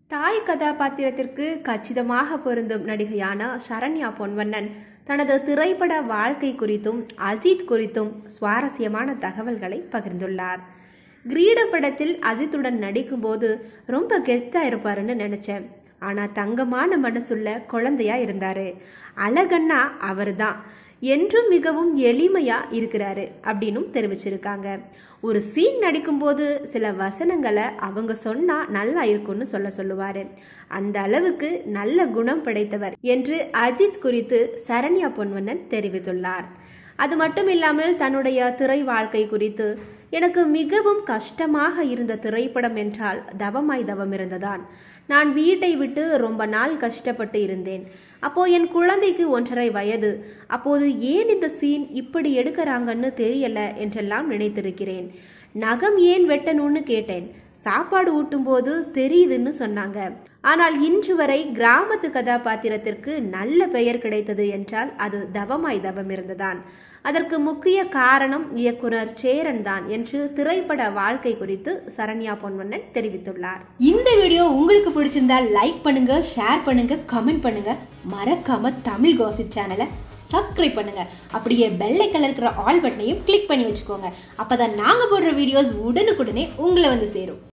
தாய் கதாபாத்திரத்திற்கு கச்சிதமாக பொருந்தும் நடிகையான சரண்யா பொன்வண்ணன் தனது திரைப்பட வாழ்க்கை குறித்தும் அஜித் குறித்தும் சுவாரஸ்யமான தகவல்களை பகிர்ந்துள்ளார் கிரீட படத்தில் அஜித்துடன் நடிக்கும்போது ரொம்ப கெத்தா இருப்பாருன்னு நினைச்சேன் ஆனா தங்கமான மனசுள்ள குழந்தையா இருந்தாரு அழகன்னா அவர்தான் என்றும் மிகவும் எளிமையா இருக்கிறாரு அப்படின்னும் தெரிவிச்சிருக்காங்க ஒரு சீன் நடிக்கும்போது சில வசனங்களை அவங்க சொன்னா நல்லா இருக்கும்னு சொல்ல சொல்லுவாரு அந்த அளவுக்கு நல்ல குணம் படைத்தவர் என்று அஜித் குறித்து சரண்யா பொன்வண்ணன் தெரிவித்துள்ளார் அது மட்டும் இல்லாமல் தன்னுடைய திரை வாழ்க்கை குறித்து எனக்கு மிகவும் கஷ்டமாக இருந்த திரைப்படம் என்றால் தவமாய் தவம் இருந்ததான் நான் வீட்டை விட்டு ரொம்ப நாள் கஷ்டப்பட்டு இருந்தேன் அப்போ என் குழந்தைக்கு ஒன்றரை வயது அப்போது ஏன் இந்த சீன் இப்படி எடுக்கிறாங்கன்னு தெரியல என்றெல்லாம் நினைத்திருக்கிறேன் நகம் ஏன் வெட்டணும்னு கேட்டேன் சாப்பாடு ஊட்டும்போது தெரியுதுன்னு சொன்னாங்க ஆனால் இன்று வரை கிராமத்து கதாபாத்திரத்திற்கு நல்ல பெயர் கிடைத்தது என்றால் அது தவமாய் தவம் இருந்ததான் அதற்கு முக்கிய காரணம் இயக்குனர் சேரன் தான் என்று திரைப்பட வாழ்க்கை குறித்து சரண்யா பொன்வண்ணன் தெரிவித்துள்ளார் இந்த வீடியோ உங்களுக்கு பிடிச்சிருந்தா லைக் பண்ணுங்க ஷேர் பண்ணுங்க கமெண்ட் பண்ணுங்க மறக்காம தமிழ் காசிப் சேனலை சப்ஸ்கிரைப் பண்ணுங்க அப்படியே பெல் ஐக்கன்ல இருக்கிற ஆல் பட்டனையும் கிளிக் பண்ணி வச்சுக்கோங்க அப்பதான் நாங்க போடுற வீடியோஸ் உடனுக்குடனே உங்களை வந்து சேரும்